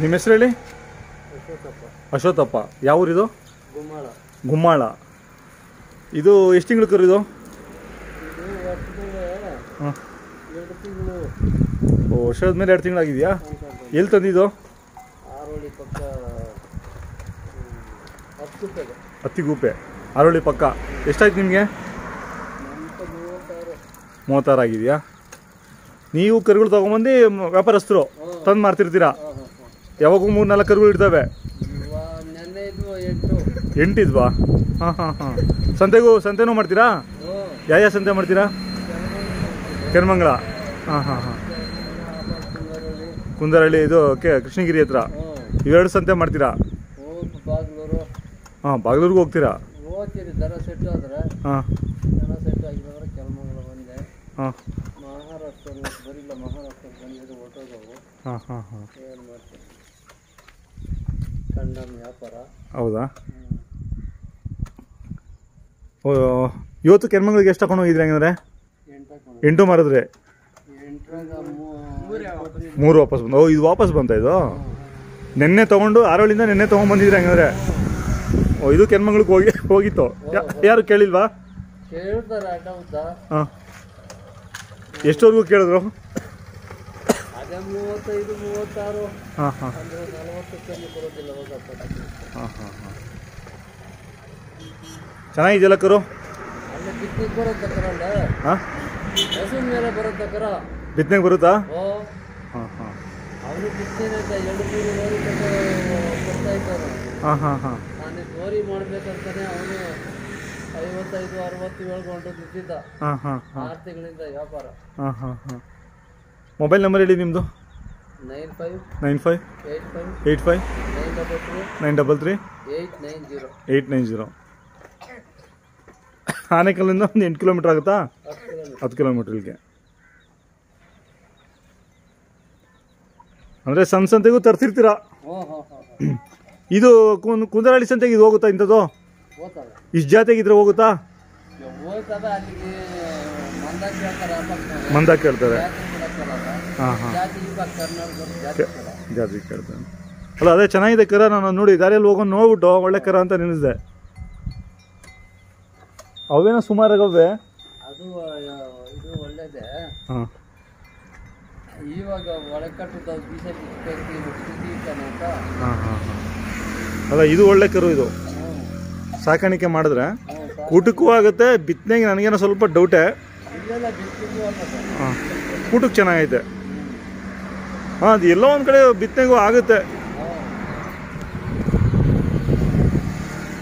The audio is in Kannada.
ನಿಮ್ಮ ಹೆಸರು ಹೇಳಿ ಅಶೋಕಪ್ಪ ಅಶೋತಪ್ಪ ಯಾವ ಊರಿದು ಗುಮ್ಮಾಳ ಗುಮ್ಮಾಳ ಇದು ಎಷ್ಟು ತಿಂಗಳು ಕರು ಇದು ಇದು ವರ್ಷದ ಹಾಂ ಎರಡು ತಿಂಗಳು ಓ ವರ್ಷದ ಮೇಲೆ ಎರಡು ತಿಂಗಳಾಗಿದೆಯಾ ಎಲ್ಲಿ ತಂದಿದ್ದು ಆರೋಳಿ ಪಕ್ಕ ಹತ್ತು ರೂಪಾಯಿಗೆ ಹತ್ತಿಗುಪ್ಪೆ ಅರಳಿ ಪಕ್ಕ ಎಷ್ಟಾಯ್ತು ನಿಮಗೆ ನಮ್ಗೆ ಮೂವತ್ತಾರು ಮೂವತ್ತಾರು ಆಗಿದೆಯಾ ನೀವು ಕರುಗಳು ತೊಗೊಂಬಂದು ಮ- ವ್ಯಾಪಾರಸ್ಥರು ತಂದು ಮಾರ್ತಿರ್ತೀರಾ ಹಾಂ ಹಾಂ ಹಾಂ ಯಾವಾಗೂ ಮೂರು ನಾಲ್ಕು ಕರುಗಳು ಇರ್ತವೆ ಇವ ನೆನ್ನೆ ಇದು ಎಂಟು ಎಂಟಿದ್ವಾ ಹಾಂ ಹಾಂ ಹಾಂ ಸಂತೆಗೂ ಸಂತೆನೂ ಮಾಡ್ತೀರಾ ಹ್ಞೂ ಯಾವ ಯಾವ ಸಂತೆ ಮಾಡ್ತೀರಾ ಕೆರ್ಮಂಗಳ ಹಾಂ ಹಾಂ ಹಾಂ ಕುಂದರಳ್ಳಿ ಕುಂದರಳ್ಳಿ ಇದು ಕೆ ಕೃಷ್ಣಗಿರಿ ಹತ್ರ ಹ್ಞೂ ಇವೆರಡು ಸಂತೆ ಮಾಡ್ತೀರಾ ಹ್ಞೂ ಬಾಗ್ಲೂರು ಹಾಂ ಬಾಗ್ಲೂರ್ಗೂ ಹೋಗ್ತೀರಾ ಹೋಗ್ತೀರಿ ದರ ಸೆಟ್ ಆದ್ರೆ ಹಾಂ ದರ ಸೆಟ್ ಆಗಿದ್ರೆ ಕೆಲಮಂಗಲ ಬಂದೆ ಹಾಂ ಮಹಾರಾಷ್ಟ್ರ ಬರಿಲ್ಲ ಮಹಾರಾಷ್ಟ್ರ ಬಂದಿದ್ದು ಹೊಟ್ಟೋಗವು ಹಾಂ ಹಾಂ ಹಾಂ ಏನು ಮಾಡ್ತೀವಿ ಸಣ್ಣ ವ್ಯಾಪಾರ ಹೌದಾ ಹ್ಮ್. ಓ ಇವತ್ತು ಕೆರ್ಮಂಗ್ಳಿಗೆ ಎಷ್ಟು ತಗೊಂಡು ಹೋಗಿದ್ರಿ ಹಂಗಂದ್ರೆ ಎಂಟಕ್ಕೆ ಎಂಟು ಮಾರಿದ್ರೆ ಎಂಟ್ರಾಗ ಮೂರು ವಾಪಸ್ ಬಂದು ಓ ಇದು ವಾಪಸ್ ಬಂತ ಇದು ನಿನ್ನೆ ತೊಗೊಂಡು ಆರೋಳಿಂದ ನಿನ್ನೆ ತೊಗೊಂಡ್ಬಂದಿದ್ರಿ ಹಂಗಂದ್ರೆ ಓ ಇದು ಕೆನ್ಮಂಗ್ಳಿಗೆ ಹೋಗಿ ಹೋಗಿತ್ತು ಯಾ- ಯಾರು ಕೇಳಿಲ್ವಾ ಕೇಳ್ತಾರೆ ಅಡ್ಡ ಉದ್ದ ಹಾಂ ಎಷ್ಟವರೆಗೂ ಕೇಳಿದ್ರು ಅದೇ ಮೂವತ್ತೈದು ಮೂವತ್ತಾರು ಹಾಂ ಹಾಂ ಅಂದ್ರೆ ನಲವತ್ತು ಕಮ್ಮಿ ಬರೋದಿಲ್ಲ ಹೋಗಪ್ಪ ಹಾಂ ಹಾಂ ಹಾಂ ಚೆನ್ನಾಗಿದೆಯಲ್ಲ ಕರು ಅಲ್ಲೇ ಬಿತ್ತಿಗೆ ಬರುತ್ತೆ ಕರಲ್ಲ ಹಾಂ ಹಸುವಿನ ಮೇಲೆ ಬರುತ್ತೆ ಕರ ಬಿತ್ತನೆಗೆ ಬರುತ್ತಾ ಓ ಹಾಂ ಹಾಂ ಅವನು ಬಿತ್ತಿನ ಎರಡು ಮೂರು ಓರಿ ಕೊಡ್ತಾ ಇದ್ದಾನೆ ಹಾಂ ಹಾಂ ಹಾಂ ನಾನು ಓರಿ ಮಾಡ್ಬೇಕಂತಾನೆ ಅವನು ಐವತ್ತೈದು ಅರವತ್ತು ಹೇಳ್ಕೊಂಡು ನಿಂತಿದ್ದ ಹಾಂ ಹಾಂ ಹಾಂ ಆರು ತಿಂಗಳಿಂದ ವ್ಯಾಪಾರ ಹಾಂ ಹಾಂ ಹಾಂ ಮೊಬೈಲ್ ನಂಬರ್ ಹೇಳಿ ನಿಮ್ಮದು nine five nine five eight five eight five nine double three nine double three eight nine zero eight nine zero ಆನೇಕಲ್ಲಿಂದ ಒಂದು ಎಂಟು ಕಿಲೋಮೀಟ್ರ್ ಆಗುತ್ತಾ ಹತ್ತು ಕಿಲೋಮೀಟರ್ ಹತ್ತು ಕಿಲೋಮೀಟ್ರ್ ಇಲ್ಲಿಗೆ ಅಂದರೆ ಸಣ್ಣ ಸಂತೆಗೂ ತರ್ತಿರ್ತೀರಾ ಹ್ಞೂ ಹ್ಞೂ ಹ್ಞೂ ಹ್ಞೂ ಇದು ಕುಂದ್ ಕುಂದರಳ್ಳಿ ಸಂತೆಗೆ ಇದು ಹೋಗುತ್ತಾ ಇಂಥದ್ದು ಹೋಗ್ತವೆ ಇಷ್ಟು ಜಾತಿಗಿದ್ರೆ ಹೋಗುತ್ತಾ ಹೋಗ್ತವೆ ಅಲ್ಲಿಗೆ ಮಂದಾಜ್ ಹೇಳ್ತಾರೆ ಅಪ್ಪ ಮಂದ ಕೇಳ್ತಾರೆ ಜಾತಿ ಬಿಡಕ್ಕಲ್ಲ ಹಾಂ ಹಾಂ ಜಾತಿ ಇವಾಗ ಕರ್ನಾಟಕದ ಜಾತಿ ಬಿಡಲ್ಲ. ಜಾತಿ ಕೇಳ್ತಾರೆ ಅಲ್ಲ ಅದೇ ಚೆನ್ನಾಗಿದೆ ಕರ ನಾನು ನೋಡಿ ದಾರಿಯಲ್ಲಿ ಹೋಗೋದು ನೋಡ್ಬಿಟ್ಟು ಒಳ್ಳೆ ಕರ ಅಂತ ನೆನೆಸಿದೆ ಅವೇನೋ ಸುಮಾರಾಗವೆ ಅದು ಆ, ಇದು ಒಳ್ಳೇದೇ ಹಾಂ ಇವಾಗ ಒಳಕಟ್ಟದ ಬೀಜ ಬಿತ್ತಬೇಕು ಸ್ಥಿತಿ ಇದ್ದಾನೆ ಅಂತ ಹಾಂ ಹಾಂ ಹಾಂ ಅಲ್ಲ ಇದು ಒಳ್ಳೆ ಕರು ಇದು ಹ್ಞೂ ಸಾಕಾಣಿಕೆ ಮಾಡಿದ್ರೆ ಹ್ಞೂ ಸರ್ ಊಟಕ್ಕೂ ಆಗುತ್ತೆ ಬಿತ್ತನೆಗೆ ನನಗೇನೋ ಸ್ವಲ್ಪ ಡೌಟೇ ಇಲ್ಲೆಲ್ಲ ಬಿತ್ತಿದ್ದು ಅಲ್ಲ ಸರ್ ಹಾಂ ಊಟಕ್ಕೆ ಚೆನ್ನಾಗೈತೆ ಹಾಂ ಅದು ಎಲ್ಲೋ ಒಂದು ಕಡೆ ಬಿತ್ತನೆಗೂ ಆಗುತ್ತೆ